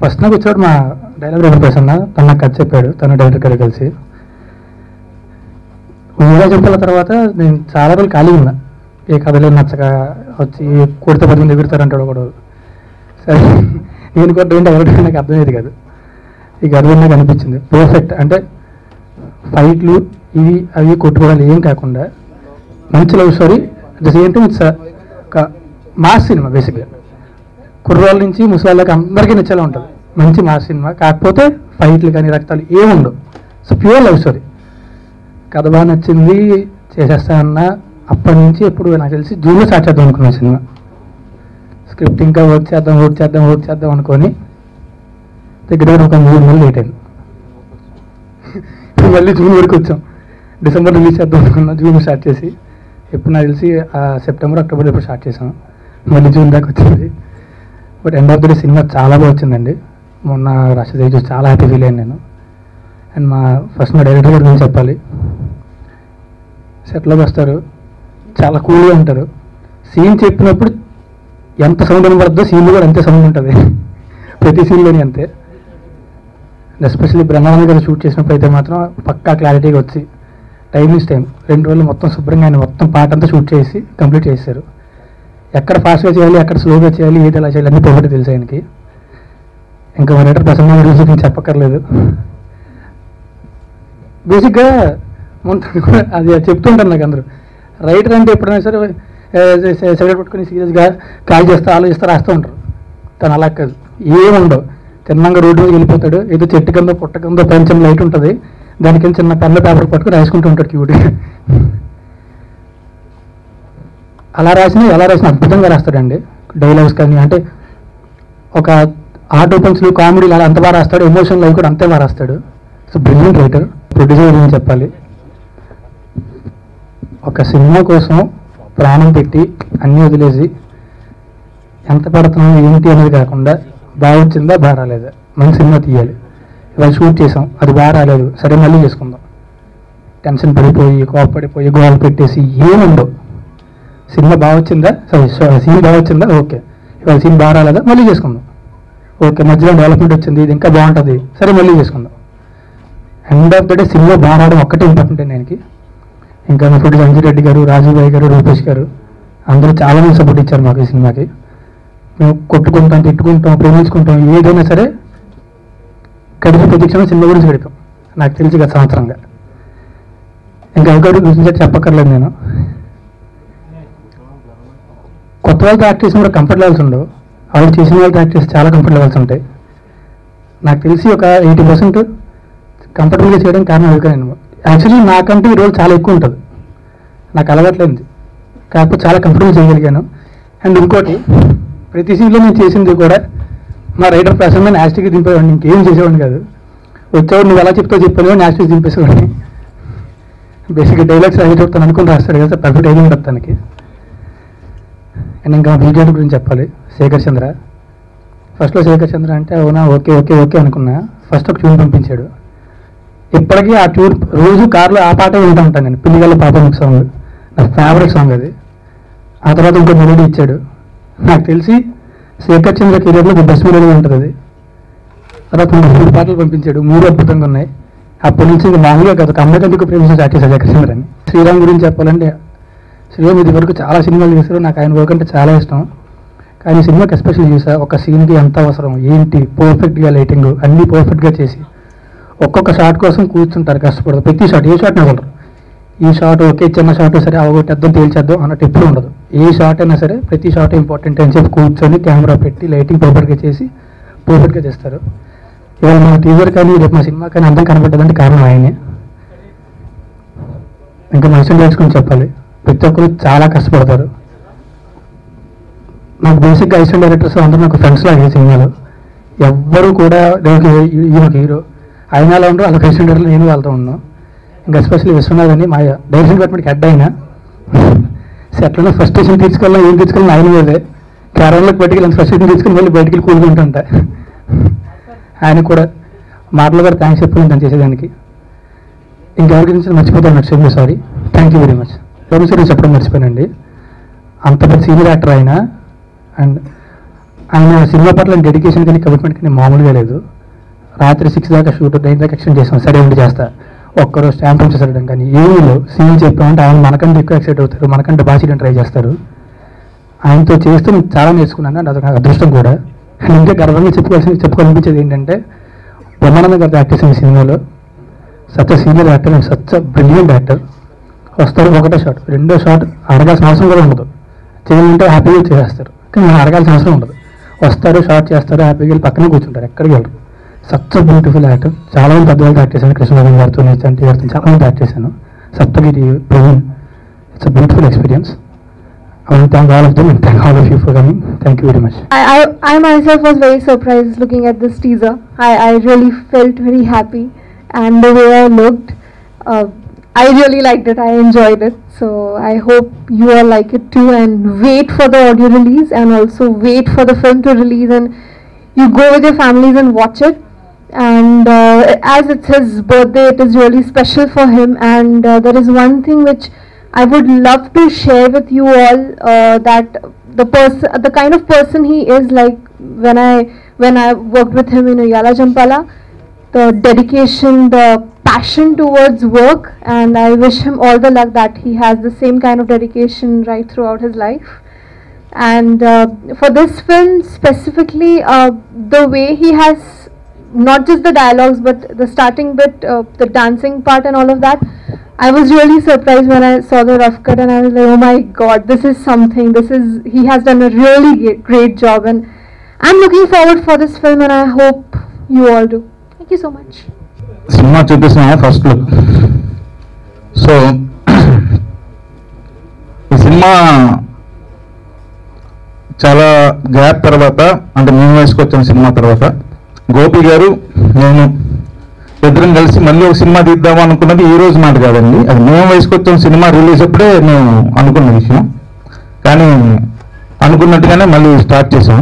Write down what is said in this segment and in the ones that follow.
First నాకు వచ్చాడు మా డైలాగ్ రైటర్ ప్రసన్న తను నాకు కథ చెప్పాడు తన డైరెక్టర్ గారు కలిసి ఊగా చెప్పిన తర్వాత నేను చాలా రోజులు ఖాళీ ఉన్నా ఏ కథలు నచ్చక వచ్చి కొడితే పది మంది ఎగురుతారంటాడు ఒకడు సరే నేను కొట్ట ఏంటి ఎవరికి నాకు అర్థమయ్యేది కాదు ఈ గర్వం నాకు అనిపించింది పర్ఫెక్ట్ అంటే ఫైట్లు ఇవి అవి కొట్టుకోవడాలు ఏం కాకుండా మంచి love story at the same time it's ఒక మాస్ సినిమా బేసిక్గా కుర్రోళ్ళ నుంచి ముసలాళ్ళకి అందరికీ నచ్చేలా ఉంటుంది మంచి మాస్ సినిమా కాకపోతే ఫైట్లు కానీ రక్తాలు ఏముండవు సో ప్యూర్ లవ్ స్టోరీ కథ బాగా నచ్చింది చేసేస్తా అన్న అప్పటి నుంచి ఎప్పుడు నాకు తెలిసి జూన్లో స్టార్ట్ చేద్దాం అనుకున్నాను సినిమా స్క్రిప్ట్ ఇంకా వర్క్ చేద్దాం వర్క్ చేద్దాం వర్క్ చేద్దాం అనుకొని దగ్గర దగ్గర ఒక మూడు నెలలు లేట్ అయింది ఇప్పుడు మళ్ళీ జూన్ వరకు వచ్చాం డిసెంబర్ రిలీజ్ చేద్దాం అనుకున్నాం జూన్ స్టార్ట్ చేసి ఎప్పుడు నాకు తెలిసి ఆ సెప్టెంబర్ అక్టోబర్ ఎప్పుడు స్టార్ట్ చేసాం మళ్ళీ జూన్ దాకా వచ్చింది but end of the day cinema చాలా బాగా వచ్చిందండి మొన్న రష్ చూసి చాలా హ్యాపీ ఫీల్ అయ్యాను నేను అండ్ మా ఫస్ట్ మా డైరెక్టర్ గారి గురించి చెప్పాలి సెట్లోకి వస్తారు చాలా కూల్గా ఉంటారు సీన్ చెప్పినప్పుడు ఎంత సౌండ్ వినపడుతుందో సీన్లో కూడా అంతే సౌండ్ ఉంటుంది ప్రతి సీన్లోని అంతే ఎస్పెషల్లీ బ్రహ్మానంద గారు షూట్ చేసినప్పుడు అయితే మాత్రం పక్కా క్లారిటీగా వచ్చి టైం ఇస్ టైం రెండు రోజులు మొత్తం శుభ్రంగా ఆయన మొత్తం పాట అంతా షూట్ చేసి కంప్లీట్ చేశారు ఎక్కడ ఫాస్ట్గా చేయాలి ఎక్కడ స్లోగా చేయాలి ఏది ఎలా చేయాలి అన్ని పర్ఫెక్ట్ తెలుసు ఆయనకి ఇంకా మా రైటర్ ప్రసన్న గారి గురించి నేను చెప్పక్కర్లేదు బేసిక్గా మొన్న కూడా అది చెప్తూ ఉంటారు నాకు అందరూ రైటర్ అంటే ఎప్పుడైనా సరే సిగరెట్ పట్టుకొని సీరియస్గా కాల్ చేస్తా ఆలోచిస్తా రాస్తూ ఉంటారు తను అలా కాదు ఏముండవు తిన్నంగా రోడ్డు మీద వెళ్ళిపోతాడు ఏదో చెట్టు కింద పుట్ట కింద పెంచం లైట్ ఉంటుంది దాని కింద చిన్న పెన్ల పేపర్ పట్టుకొని రాసుకుంటూ ఉంటాడు క్యూట్గా అలా రాసినా ఎలా రాసినా అద్భుతంగా రాస్తాడండి డైలాగ్స్ కానీ అంటే ఒక ఆటో పంచులు కామెడీలు అలా అంత బాగా రాస్తాడు ఎమోషనల్ అవి కూడా అంతే బాగా రాస్తాడు సో బ్రిలియంట్ రైటర్ ప్రొడ్యూసర్ గురించి చెప్పాలి ఒక సినిమా కోసం ప్రాణం పెట్టి అన్నీ వదిలేసి ఎంత పడుతున్నాం ఏంటి అనేది కాకుండా బాగా వచ్చిందా బాగా రాలేదా మంచి సినిమా తీయాలి ఇవాళ షూట్ చేసాం అది బాగా రాలేదు సరే మళ్ళీ చేసుకుందాం టెన్షన్ పడిపోయి కోపపడిపోయి గోడలు పెట్టేసి ఏముండవు సినిమా బాగా వచ్చిందా సరే సీన్ బాగా వచ్చిందా ఓకే ఇవాళ సీన్ బాగా రాలేదా మళ్ళీ చేసుకుందాం ఓకే మధ్యలో డెవలప్మెంట్ వచ్చింది ఇది ఇంకా బాగుంటుంది సరే మళ్ళీ చేసుకుందాం end of the day cinema బాగా రావడం ఒక్కటే ఇంపార్టెంట్ అండి ఆయనకి ఇంకా మా ఫుడ్ సంజయ్ రెడ్డి గారు రాజుబాయి గారు రూపేష్ గారు అందరూ చాలా మంది సపోర్ట్ ఇచ్చారు మాకు ఈ సినిమాకి మేము కొట్టుకుంటాం తిట్టుకుంటాం ప్రేమించుకుంటాం ఏదైనా సరే గడిపి ప్రతిక్షణం సినిమా గురించి గడిపాం నాకు తెలిసి గత సంవత్సరంగా ఇంకా ఎవరి గురించి చెప్పక్కర్లేదు నేను కొత్త వాళ్ళతో యాక్ట్ చేసిన కూడా కంఫర్ట్ లెవెల్స్ ఉండవు ఆవిడ చేసిన వాళ్ళతో యాక్ట్ చేసి చాలా కంఫర్ట్ లెవెల్స్ ఉంటాయి నాకు తెలిసి ఒక ఎయిటీ పర్సెంట్ కంఫర్టబుల్గా చేయడం కారణం అది నేను యాక్చువల్లీ నాకంటే ఈ రోజు చాలా ఎక్కువ ఉంటుంది నాకు అలవాట్లేదు కాకపోతే చాలా కంఫర్టబుల్ చేయగలిగాను అండ్ ఇంకోటి ప్రతి సీన్లో నేను చేసింది కూడా మా రైటర్ ప్రసన్న నాస్టిక్గా దింపేవాడిని ఇంకేం చేసేవాడిని కాదు వచ్చేవాడు నువ్వు ఎలా చెప్తావు చెప్పాను నాస్టిక్ దింపేసేవాడిని బేసిక్గా డైలాగ్స్ అవి చెప్తాను అనుకుని రాస్తాడు కదా పర్ఫెక్ట్ ఐడియా ఉంటుంది తనకి అండ్ ఇంకా వీడియో గురించి చెప్పాలి శేఖర్ చంద్ర ఫస్ట్లో శేఖర్ చంద్ర అంటే అవునా ఓకే ఓకే ఓకే అనుకున్నా ఫస్ట్ ఒక ట్యూన్ పంపించాడు ఇప్పటికీ ఆ ట్యూన్ రోజు కార్లో ఆ పాటే వింటూ ఉంటాను నేను పిల్లిగల్ల పాపముఖ సాంగ్ నా ఫేవరెట్ సాంగ్ అది ఆ తర్వాత ఇంకో మెలోడీ ఇచ్చాడు నాకు తెలిసి శేఖర్ చంద్ర కెరీర్లో ది బెస్ట్ మెలోడీ ఉంటుంది అది తర్వాత ఇంకో మూడు పాటలు పంపించాడు మూడు అద్భుతంగా ఉన్నాయి అప్పటి నుంచి ఇంకా మామూలుగా కాదు ఒక అమ్మాయి ఎందుకు ప్రేమించి స్టార్ట్ చేశాడు శేఖర్ చంద్ర అని శ్రీరామ్ గురించి చెప్పాలంటే శ్రీరామ్ ఇది వరకు చాలా సినిమాలు చేశారు నాకు ఆయన వర్క్ అంటే చాలా ఇష్టం కానీ ఈ సినిమాకి ఎస్పెషల్ చూసా ఒక సీన్కి ఎంత అవసరం ఏంటి పర్ఫెక్ట్గా లైటింగ్ అన్నీ పర్ఫెక్ట్గా చేసి ఒక్కొక్క షాట్ కోసం కూర్చుంటారు కష్టపడదు ప్రతి షాట్ ఏ షాట్ వదలరు ఈ షాట్ ఒకే చిన్న షాట్ సరే అవగొట్టేద్దాం తేల్చేద్దాం అన్నట్టు ఎప్పుడు ఉండదు ఏ షాట్ అయినా సరే ప్రతి షాట్ ఇంపార్టెంట్ అని చెప్పి కూర్చొని కెమెరా పెట్టి లైటింగ్ పర్ఫెక్ట్గా చేసి పర్ఫెక్ట్గా చేస్తారు ఇవాళ మన టీజర్ కానీ రేపు మా సినిమా కానీ అందం కనబడ్డదంటే కారణం ఆయనే ఇంకా మా ఇష్టం గురించి చెప్పాలి ప్రతి ఒక్కరు చాలా కష్టపడతారు నాకు బేసిక్గా అసిస్టెంట్ డైరెక్టర్స్ అందరూ నాకు ఫ్రెండ్స్ లాగా ఈ సినిమాలో ఎవ్వరు కూడా నాకు ఈయన హీరో ఆయన అలా ఉండరు అలా అసిస్టెంట్ డైరెక్టర్ నేను వెళ్తూ ఉన్నాను ఇంకా ఎస్పెషల్లీ విశ్వనాథ్ అని మా డైరెక్షన్ డిపార్ట్మెంట్కి హెడ్ అయినా సెట్లలో ఫస్ట్ స్టేషన్ తీసుకెళ్ళినా ఏం తీసుకెళ్ళినా ఆయన మీదే క్యారన్లోకి బయటికి వెళ్ళి ఫస్ట్ స్టేషన్ తీసుకుని మళ్ళీ బయటికి వెళ్ళి కూలుకుంటుంటా ఆయన కూడా మాటలు కూడా థ్యాంక్స్ చెప్పాను తను చేసేదానికి ఇంకెవరి గురించి మర్చిపోతాను క్షమించు sorry thank you very much ఎవరి గురించి చెప్పడం మర్చిపోయానండి అంత పెద్ద సీనియర్ యాక్టర్ ఆయన అండ్ ఆయన సినిమా పట్ల డెడికేషన్ కానీ కమిట్మెంట్ కానీ మామూలుగా లేదు రాత్రి సిక్స్ దాకా షూట్ నైన్ దాకా ఎక్స్టెండ్ చేస్తాం సరే ఉండి చేస్తా ఒక్కరోజు స్టాంప్ చేసడం కానీ ఏమీ లేవు సీన్ చెప్పామంటే ఆయన మనకంటే ఎక్కువ ఎక్సైట్ అవుతారు మనకంటే బాగా చేయడం ట్రై చేస్తారు ఆయనతో చేస్తూ నేను చాలా నేర్చుకున్నాను అది నాకు అదృష్టం కూడా అండ్ ఇంకా గర్వంగా చెప్పుకోవాల్సి చెప్పుకోవాలనిపించేది ఏంటంటే బ్రహ్మానంద గారి యాక్టర్స్ ఈ సినిమాలో such senior actor and such brilliant actor వస్తారు ఒకటే షాట్ రెండో షాట్ అడగాల్సిన అవసరం కూడా ఉండదు చేయాలంటే హ్యాపీగా చేసేస్తారు కానీ మనం అడగాల్సిన అవసరం ఉండదు వస్తారు షాట్ చేస్తారు హ్యాపీగా వెళ్ళి పక్కనే కూర్చుంటారు ఎక్కడికి వెళ్ళరు సచ్ బ్యూటిఫుల్ యాక్టర్ చాలా మంది పెద్ద వాళ్ళతో యాక్ట్ చేశాను కృష్ణనారాయణ గారితో చంటి గారితో చాలా మంది యాక్ట్ చేశాను Saptagiri Praveen it's a beautiful experience I want to thank all of them and thank all of you for coming. Thank you very much. I, I, I myself was very surprised looking at this teaser. I, I really felt very happy and the way I looked, uh, I really liked it. I enjoyed it. So I hope you all like it too and wait for the audio release and also wait for the film to release and you go with your families and watch it. And uh, as it's his birthday, it is really special for him. And uh, there is one thing which I would love to share with you all uh, that the person, the kind of person he is, like when I when I worked with him in Uyala Jampala, the dedication, the passion towards work, and I wish him all the luck that he has the same kind of dedication right throughout his life. And uh, for this film specifically, uh, the way he has not just the dialogues but the starting bit, uh, the dancing part, and all of that. I was really surprised when I saw the rough cut, and I was like, "Oh my God, this is something. This is he has done a really ge- great job." And I'm looking forward for this film, and I hope you all do. Thank you so much. Cinema చూపిస్తున్నా first look so ఈ cinema చాలా gap తర్వాత అంటే మేము వేసుకొచ్చిన cinema తర్వాత గోపి గారు నేను ఇద్దరం కలిసి మళ్ళీ ఒక సినిమా తీద్దాం అనుకున్నది ఈ రోజు మాట కాదండి అది మేము వేసుకొచ్చిన సినిమా రిలీజ్ అప్పుడే మేము అనుకున్న విషయం కానీ అనుకున్నట్టుగానే మళ్ళీ స్టార్ట్ చేసాం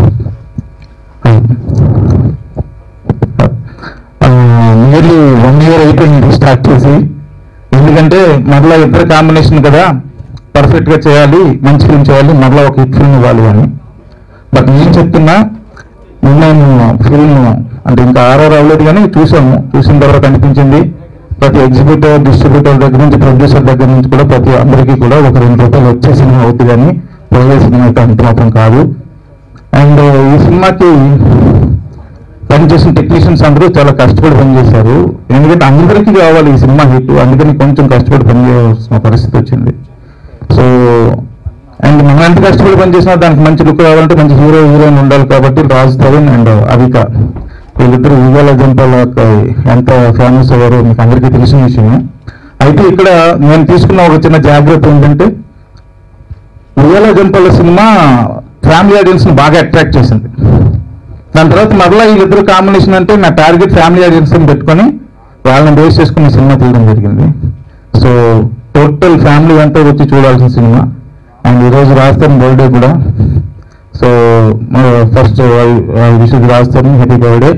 నియర్లీ వన్ ఇయర్ అయిపోయింది స్టార్ట్ చేసి ఎందుకంటే మరలా ఇద్దరు కాంబినేషన్ కదా పర్ఫెక్ట్ గా చేయాలి మంచి ఫిల్మ్ చేయాలి మరలా ఒక హిట్ ఫిల్మ్ ఇవ్వాలి అని బట్ నేను చెప్తున్నా నేను ఫిల్మ్ అంటే ఇంకా ఆరో రావలేదు కానీ చూసాము చూసిన తర్వాత అనిపించింది ప్రతి ఎగ్జిబిటర్ డిస్ట్రిబ్యూటర్ దగ్గర నుంచి ప్రొడ్యూసర్ దగ్గర నుంచి కూడా ప్రతి అందరికీ కూడా ఒక రెండు రూపాయలు వచ్చే సినిమా అవుతుంది కానీ పోయే సినిమా అయితే అంత మాత్రం కాదు అండ్ ఈ సినిమాకి పనిచేసిన టెక్నీషియన్స్ అందరూ చాలా కష్టపడి పనిచేశారు ఎందుకంటే అందరికీ కావాలి ఈ సినిమా హిట్ అందుకని కొంచెం కష్టపడి పనిచేయాల్సిన పరిస్థితి వచ్చింది సో అండ్ మనం ఎంత కష్టపడి పనిచేసినా దానికి మంచి లుక్ రావాలంటే మంచి హీరో హీరోయిన్ ఉండాలి కాబట్టి రాజ్ తరుణ్ అండ్ అవిక వీళ్ళిద్దరు ఉయ్యాల జంపాల ఎంత ఫేమస్ అయ్యారో మీకు అందరికీ తెలిసిన విషయం అయితే ఇక్కడ నేను తీసుకున్న ఒక చిన్న జాగ్రత్త ఏంటంటే ఉయ్యాల జంపాల సినిమా ఫ్యామిలీ ఆడియన్స్ ని బాగా అట్రాక్ట్ చేసింది దాని తర్వాత మరలా వీళ్ళిద్దరు కాంబినేషన్ అంటే నా టార్గెట్ ఫ్యామిలీ ఆడియన్స్ అని పెట్టుకొని వాళ్ళని బేస్ చేసుకుని సినిమా తీయడం జరిగింది సో టోటల్ ఫ్యామిలీ అంతా వచ్చి చూడాల్సిన సినిమా అండ్ ఈరోజు రాస్తాను బర్త్డే కూడా సో ఫస్ట్ విషయం రాస్తాను హ్యాపీ బర్త్డే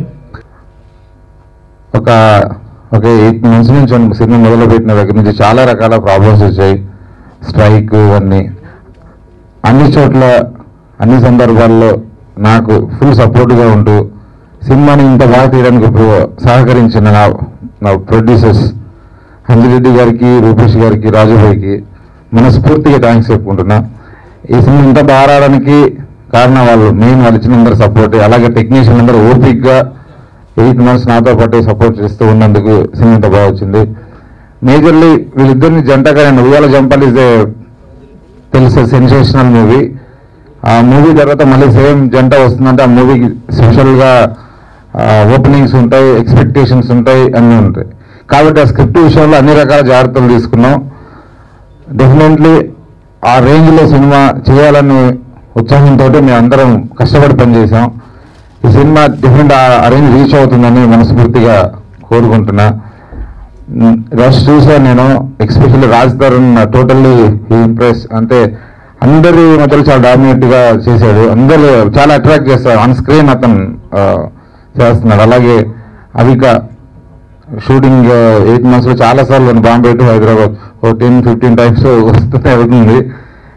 ఒక ఒక ఎయిట్ మంత్స్ నుంచి ఉన్న సినిమా మొదలుపెట్టిన దగ్గర నుంచి చాలా రకాల ప్రాబ్లమ్స్ వచ్చాయి స్ట్రైక్ ఇవన్నీ అన్ని చోట్ల అన్ని సందర్భాల్లో నాకు ఫుల్ సపోర్ట్గా ఉంటూ సినిమాని ఇంత బాగా తీయడానికి ప్ర- సహకరించిన నా నా ప్రొడ్యూసర్స్ అంజిరెడ్డి గారికి రూపేష్ గారికి రాజుభాయికి మనస్ఫూర్తిగా థ్యాంక్స్ చెప్పుకుంటున్నా ఈ సినిమా ఇంత బాగా రావడానికి కారణం వాళ్ళు మెయిన్ వాళ్ళు ఇచ్చిన అందరు సపోర్ట్ అలాగే టెక్నీషియన్ అందరూ ఓపిక్గా ఎయిట్ మంత్స్ నాతో పాటు సపోర్ట్ చేస్తూ ఉన్నందుకు సినిమా ఇంత బాగా వచ్చింది మేజర్లీ వీళ్ళిద్దరిని జంటగా నేను ఉయ్యాల జంపాల్ ఇస్ తెలుసు సెన్సేషనల్ మూవీ ఆ మూవీ తర్వాత మళ్ళీ సేమ్ జంట వస్తుందంటే ఆ మూవీకి స్పెషల్గా ఓపెనింగ్స్ ఉంటాయి ఎక్స్పెక్టేషన్స్ ఉంటాయి అన్నీ ఉంటాయి కాబట్టి ఆ స్క్రిప్ట్ విషయంలో అన్ని రకాల జాగ్రత్తలు తీసుకున్నాం డెఫినెట్లీ ఆ రేంజ్లో సినిమా చేయాలని ఉత్సాహంతో మేము అందరం కష్టపడి పనిచేసాం ఈ సినిమా డెఫినెట్ ఆ రేంజ్ రీచ్ అవుతుందని మనస్ఫూర్తిగా కోరుకుంటున్నా రష్ చూసాను నేను especially Raj Tarun totally impress అంటే అందరి మధ్యలో చాలా డామినేట్ గా చేశాడు అందరూ చాలా అట్రాక్ట్ చేస్తారు ఆన్ స్క్రీన్ అతను ఆ, చేస్తున్నాడు అలాగే అవిక షూటింగ్ ఎయిట్ మంత్స్ లో చాలా సార్లు బాంబే టు హైదరాబాద్ ఓ టెన్ ఫిఫ్టీన్ టైమ్స్ వస్తూనే అవుతుంది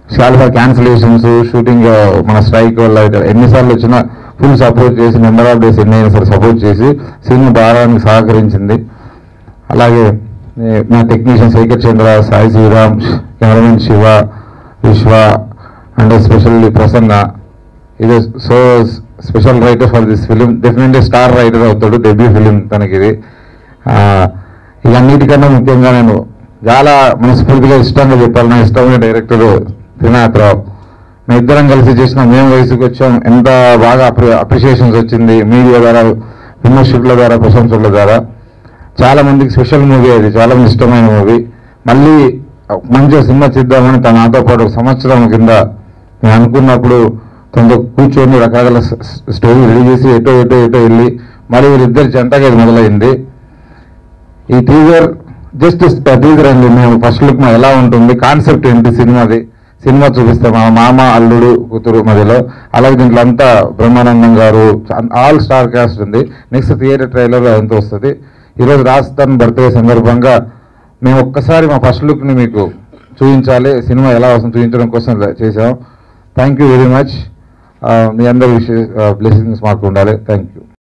చాలా క్యాన్సిలేషన్స్ షూటింగ్ మన స్ట్రైక్ వల్ల ఇట్లా ఎన్నిసార్లు వచ్చినా ఫుల్ సపోర్ట్ చేసి నెంబర్ ఆఫ్ డేస్ ఎన్ని అయినా సరే సపోర్ట్ చేసి సినిమా బాగానికి సహకరించింది అలాగే ఏ, మా technician Shekhar Chandra Sai Sriram cameraman Shiva Vishwa and especially Prasanna ఇది so special writer for this film definitely star writer అవుతాడు డెబ్యూ ఫిలిం తనకి ఇది ఆ, ఇక అన్నిటికన్నా ముఖ్యంగా నేను చాలా మనస్ఫూర్తిగా ఇష్టంగా చెప్పాలి నా ఇష్టమైన డైరెక్టర్ త్రినాథ్ రావు మేము ఇద్దరం కలిసి చేసిన మేము వయసుకి వచ్చాం ఎంత బాగా అప్రిషియేషన్స్ వచ్చింది మీడియా ద్వారా విమర్శకుల ద్వారా ప్రశంసకుల ద్వారా చాలా మందికి స్పెషల్ మూవీ అది చాలా మంది ఇష్టమైన మూవీ మళ్ళీ మంచిగా సినిమా చేద్దామని తన నాతో పాటు ఒక సంవత్సరం కింద నేను అనుకున్నప్పుడు తనతో కూర్చొని రకరకాల స్- స్- స్టోరీ రెడీ చేసి ఎటో ఎటో ఎటో వెళ్ళి మళ్ళీ వీరిద్దరు జంటగా ఇది మొదలైంది ఈ టీజర్ జస్ట్ టీజర్ అండి మేము ఫస్ట్ లుక్ ఎలా ఉంటుంది కాన్సెప్ట్ ఏంటి సినిమాది సినిమా చూపిస్తాం మా మామ అల్లుడు కూతురు మధ్యలో అలాగే దీంట్లో అంతా Brahmanandam garu all star cast ఉంది నెక్స్ట్ థియేటర్ ట్రైలర్ అంతా వస్తుంది ఈరోజు రాజస్థాన్ బర్త్డే సందర్భంగా మేము ఒక్కసారి మా ఫస్ట్ లుక్ని మీకు చూపించాలి సినిమా ఎలా వస్తుంది చూపించడం కోసం చేసాం థ్యాంక్ యూ వెరీ మచ్ మీ అందరి విషయ బ్లెస్సింగ్స్ మాకు ఉండాలి థ్యాంక్ యూ